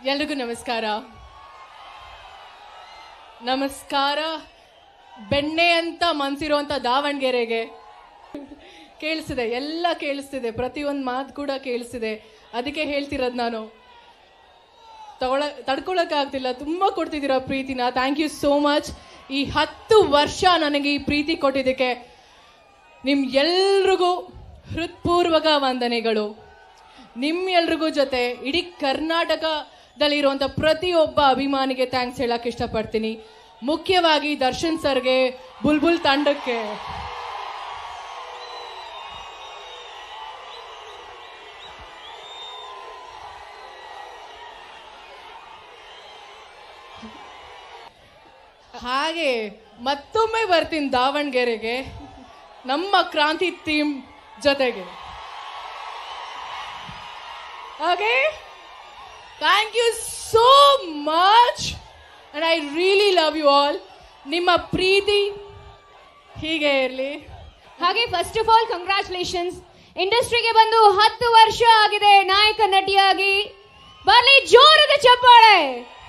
ಎಲ್ರಿಗೂ ನಮಸ್ಕಾರ ನಮಸ್ಕಾರ ಬೆಣ್ಣೆ ಅಂತ ಮನ್ಸಿರುವಂತ ದಾವಣಗೆರೆಗೆ ಕೇಳಿಸ್ತಿದೆ ಎಲ್ಲ ಕೇಳಿಸ್ತಿದೆ ಪ್ರತಿಯೊಂದು ಮಾತು ಕೂಡ ಕೇಳಿಸ್ತಿದೆ ಅದಕ್ಕೆ ಹೇಳ್ತಿರೋದು ನಾನು ತಗೊಳ ತಡ್ಕೊಳಕ್ಕಾಗ್ತಿಲ್ಲ ತುಂಬ ಕೊಡ್ತಿದ್ದೀರಾ ಪ್ರೀತಿನ ಥ್ಯಾಂಕ್ ಯು ಸೋ ಮಚ್ ಈ ಹತ್ತು ವರ್ಷ ನನಗೆ ಈ ಪ್ರೀತಿ ಕೊಟ್ಟಿದ್ದಕ್ಕೆ ನಿಮ್ ಎಲ್ರಿಗೂ ಹೃತ್ಪೂರ್ವಕ ವಂದನೆಗಳು ನಿಮ್ಮೆಲ್ರಿಗೂ ಜೊತೆ ಇಡೀ ಕರ್ನಾಟಕದಲ್ಲಿರುವಂಥ ಪ್ರತಿಯೊಬ್ಬ ಅಭಿಮಾನಿಗೆ ಥ್ಯಾಂಕ್ಸ್ ಹೇಳಕ್ ಇಷ್ಟಪಡ್ತೀನಿ ಮುಖ್ಯವಾಗಿ ದರ್ಶನ್ ಸರ್ಗೆ ಬುಲ್ಬುಲ್ ತಂಡಕ್ಕೆ ಹಾಗೆ ಮತ್ತೊಮ್ಮೆ ಬರ್ತೀನಿ ದಾವಣಗೆರೆಗೆ ನಮ್ಮ ಕ್ರಾಂತಿ ಥೀಮ್ ಜೊತೆಗೆ okay thank you so much and I really love you all ನಿಮ್ಮ ಪ್ರೀತಿ ಹೀಗೆ ಇರಲಿ ಹಾಗೆ ಫಸ್ಟ್ ಆಫ್ ಆಲ್ ಕಂಗ್ರಾಚುಲೇಷನ್ಸ್ ಇಂಡಸ್ಟ್ರಿಗೆ ಬಂದು ಹತ್ತು ವರ್ಷ ಆಗಿದೆ ನಾಯಕ ನಟಿಯಾಗಿ ಬರ್ಲಿ ಜೋರದ ಚಪ್ಪಾಳೆ